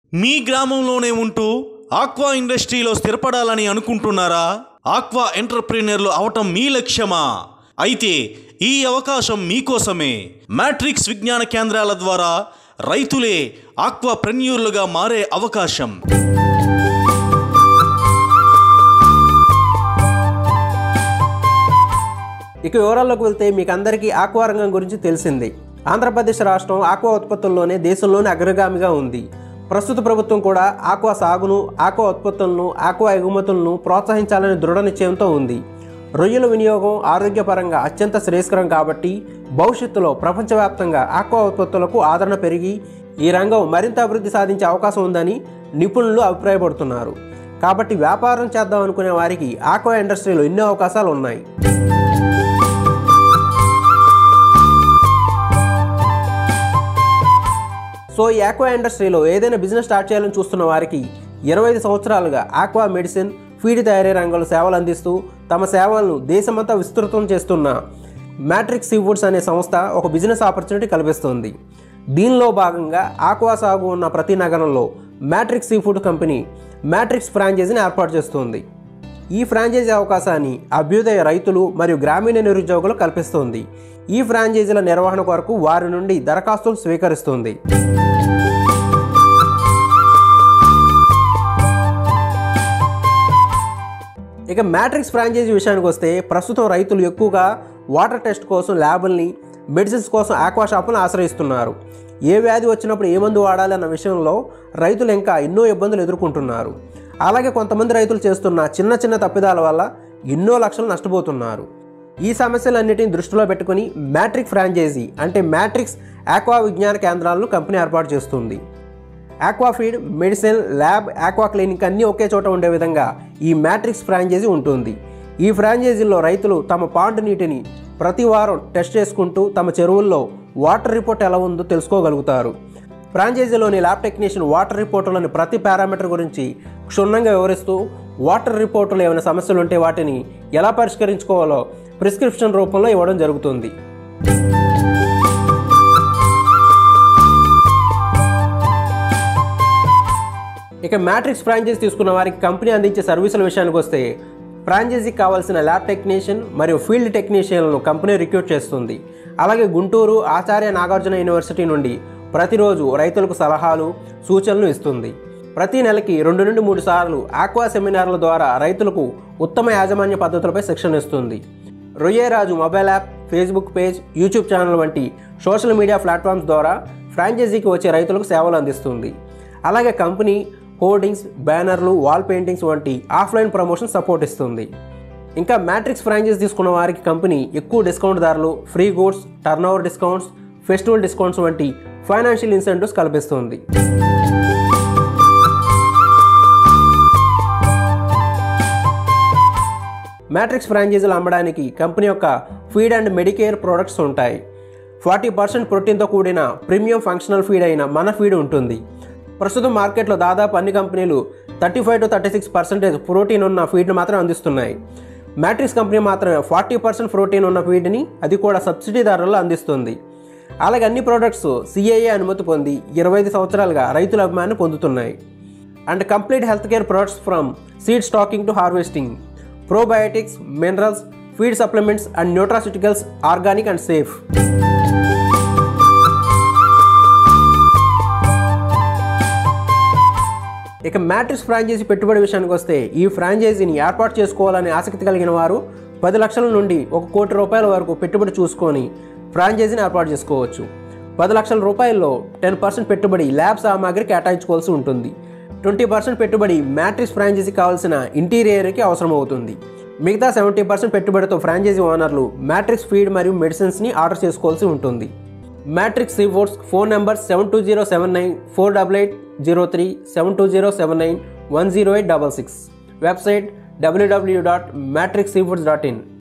మీ గ్రామంలోనే ఉంటూ ఆక్వా ఇండస్ట్రీలో స్థిరపడాలని అనుకుంటున్నారా ఆక్వా ఎంటర్ప్రీనర్లు అవటం మీ లక్ష్యమా అయితే ఈ అవకాశం మీకోసమే మ్యాట్రిక్స్ విజ్ఞాన కేంద్రాల ద్వారా రైతులే ఆక్వా ప్రెన్యూర్లుగా మారే అవకాశం ఇక వివరాల్లోకి వెళ్తే మీకు అందరికీ ఆక్వా రంగం గురించి తెలిసింది ఆంధ్రప్రదేశ్ రాష్ట్రం ఆక్వా ఉత్పత్తుల్లోనే దేశంలోనే అగ్రగామిగా ఉంది ప్రస్తుత ప్రభుత్వం కూడా ఆక్వా సాగును ఆక్వా ఉత్పత్తులను ఆక్వా ఎగుమతులను ప్రోత్సహించాలని దృఢ నిశ్చయంతో ఉంది రొయ్యల వినియోగం ఆరోగ్యపరంగా అత్యంత శ్రేయస్కరం కాబట్టి భవిష్యత్తులో ప్రపంచవ్యాప్తంగా ఆక్వా ఉత్పత్తులకు ఆదరణ పెరిగి ఈ రంగం మరింత అభివృద్ధి సాధించే అవకాశం ఉందని నిపుణులు అభిప్రాయపడుతున్నారు కాబట్టి వ్యాపారం చేద్దాం అనుకునే వారికి ఆక్వా ఇండస్ట్రీలో ఎన్నో అవకాశాలు ఉన్నాయి సో ఈ ఆక్వా ఇండస్ట్రీలో ఏదైనా బిజినెస్ స్టార్ట్ చేయాలని చూస్తున్న వారికి ఇరవై ఐదు సంవత్సరాలుగా ఆక్వా మెడిసిన్ ఫీడ్ తయారీ రంగంలో సేవలు అందిస్తూ తమ సేవలను దేశమంతా విస్తృతం చేస్తున్న మ్యాట్రిక్స్ సీ ఫుడ్స్ అనే సంస్థ ఒక బిజినెస్ ఆపర్చునిటీ కల్పిస్తుంది దీనిలో భాగంగా ఆక్వా సాగు ఉన్న ప్రతి నగరంలో Matrix sea food company Matrix ఫ్రాంచైజీని ఏర్పాటు చేస్తుంది ఈ ఫ్రాంచైజీ అవకాశాన్ని అభ్యుదయ రైతులు మరియు గ్రామీణ నిరుద్యోగులు కల్పిస్తుంది ఈ ఫ్రాంచైజీల నిర్వహణ కొరకు వారి నుండి దరఖాస్తులు స్వీకరిస్తుంది ఇక మ్యాట్రిక్స్ ఫ్రాంచైజీ విషయానికి వస్తే ప్రస్తుతం రైతులు ఎక్కువగా వాటర్ టెస్ట్ కోసం ల్యాబుల్ని మెడిసిన్స్ కోసం ఆక్వా షాపులను ఆశ్రయిస్తున్నారు ఏ వ్యాధి వచ్చినప్పుడు ఏ మందు వాడాలి అన్న విషయంలో రైతులు ఇంకా ఎన్నో ఇబ్బందులు ఎదుర్కొంటున్నారు అలాగే కొంతమంది రైతులు చేస్తున్న చిన్న చిన్న తప్పిదాల వల్ల ఎన్నో లక్షలు నష్టపోతున్నారు ఈ సమస్యలన్నిటిని దృష్టిలో పెట్టుకుని మ్యాట్రిక్ ఫ్రాంచైజీ అంటే మ్యాట్రిక్స్ ఆక్వా విజ్ఞాన కేంద్రాలను కంపెనీ ఏర్పాటు చేస్తుంది aqua feed medicine lab aqua clinic అన్నీ ఒకే చోట ఉండే విధంగా ఈ మ్యాట్రిక్స్ ఫ్రాంచైజీ ఉంటుంది ఈ ఫ్రాంచైజీలో రైతులు తమ పాండ్ నీటిని ప్రతి వారం టెస్ట్ చేసుకుంటూ తమ చెరువుల్లో వాటర్ రిపోర్ట్ ఎలా ఉందో తెలుసుకోగలుగుతారు ఫ్రాంచైజీలోని ల్యాబ్ టెక్నీషియన్ వాటర్ రిపోర్టులోని ప్రతి పారామీటర్ గురించి క్షుణ్ణంగా వివరిస్తూ వాటర్ రిపోర్టులో ఏమైనా సమస్యలు ఉంటే వాటిని ఎలా పరిష్కరించుకోవాలో ప్రిస్క్రిప్షన్ రూపంలో ఇవ్వడం జరుగుతుంది ఇక మ్యాట్రిక్స్ ఫ్రాంచైజీ తీసుకున్న వారికి కంపెనీ అందించే సర్వీసుల విషయానికి వస్తే ఫ్రాంచైజీకి కావాల్సిన ల్యాబ్ టెక్నీషియన్ మరియు ఫీల్డ్ టెక్నీషియన్లను కంపెనీ రిక్రూట్ చేస్తుంది అలాగే గుంటూరు ఆచార్య నాగార్జున యూనివర్సిటీ నుండి ప్రతిరోజు రైతులకు సలహాలు సూచనలు ఇస్తుంది ప్రతి నెలకి రెండు నుండి మూడు సార్లు ఆక్వా సెమినార్ల ద్వారా రైతులకు ఉత్తమ యాజమాన్య పద్ధతులపై శిక్షణ ఇస్తుంది Royyeraju mobile app Facebook page YouTube channel వంటి సోషల్ మీడియా ప్లాట్ఫామ్స్ ద్వారా ఫ్రాంచైజీకి వచ్చే రైతులకు సేవలు అందిస్తుంది అలాగే కంపెనీ హోర్డింగ్స్ బ్యానర్లు వాల్ పెయింటింగ్స్ వంటి ఆఫ్లైన్ ప్రమోషన్ సపోర్ట్ ఇస్తుంది ఇంకా మ్యాట్రిక్స్ ఫ్రాంచైజ్ తీసుకున్న వారికి కంపెనీ ఎక్కువ డిస్కౌంట్ ధరలు free goods turn over discounts festival discounts వంటి ఫైనాన్షియల్ ఇన్సెంటివ్స్ కల్పిస్తుంది మ్యాట్రిక్స్ ఫ్రాంచైజీలు అమ్మడానికి కంపెనీ యొక్క ఫీడ్ అండ్ మెడికేర్ ప్రొడక్ట్స్ ఉంటాయి ఫార్టీ పర్సెంట్ ప్రోటీన్తో కూడిన ప్రీమియం ఫంక్షనల్ ఫీడ్ అయిన మన ఫీడ్ ఉంటుంది ప్రస్తుతం మార్కెట్లో దాదాపు అన్ని కంపెనీలు thirty five to thirty six percentage protein ఉన్న ఫీడ్ని మాత్రం అందిస్తున్నాయి మ్యాట్రిక్స్ కంపెనీ మాత్రమే ఫార్టీ పర్సెంట్ ప్రోటీన్ ఉన్న ఫీడ్ని అది కూడా సబ్సిడీ ధరల్లో అందిస్తుంది అలాగే అన్ని ప్రోడక్ట్స్ సిఐఏ అనుమతి పొంది ఇరవై ఐదు సంవత్సరాలుగా రైతుల అభిమానాన్ని పొందుతున్నాయి and complete health care products from seed stocking to harvesting probiotics minerals feed supplements and nutraceuticals organic and safe ఇక మ్యాట్రిక్స్ ఫ్రాంచైజీ పెట్టుబడి విషయానికి వస్తే ఈ ఫ్రాంచైజీని ఏర్పాటు చేసుకోవాలనే ఆసక్తి కలిగిన వారు పది లక్షల నుండి ఒక కోటి రూపాయల వరకు పెట్టుబడి చూసుకొని ఫ్రాంచైజీని ఏర్పాటు చేసుకోవచ్చు పది లక్షల రూపాయల్లో టెన్ పర్సెంట్ పెట్టుబడి ల్యాబ్ సామాగ్రి కేటాయించుకోవాల్సి ఉంటుంది ట్వంటీ పర్సెంట్ పెట్టుబడి మ్యాట్రిక్స్ ఫ్రాంచైజీ కావాల్సిన ఇంటీరియర్కి అవసరం అవుతుంది మిగతా సెవెంటీ పర్సెంట్ పెట్టుబడితో ఫ్రాంచైజీ ఓనర్లు మ్యాట్రిక్స్ ఫీడ్ మరియు మెడిసిన్స్ని ఆర్డర్ చేసుకోవాల్సి ఉంటుంది Matrix seafoods phone number seven two zero seven nine four double eight zero three seven two zero seven nine one zero eight double six website డబ్ల్యూడబ్ల్యూ dot Matrix seafoods dot in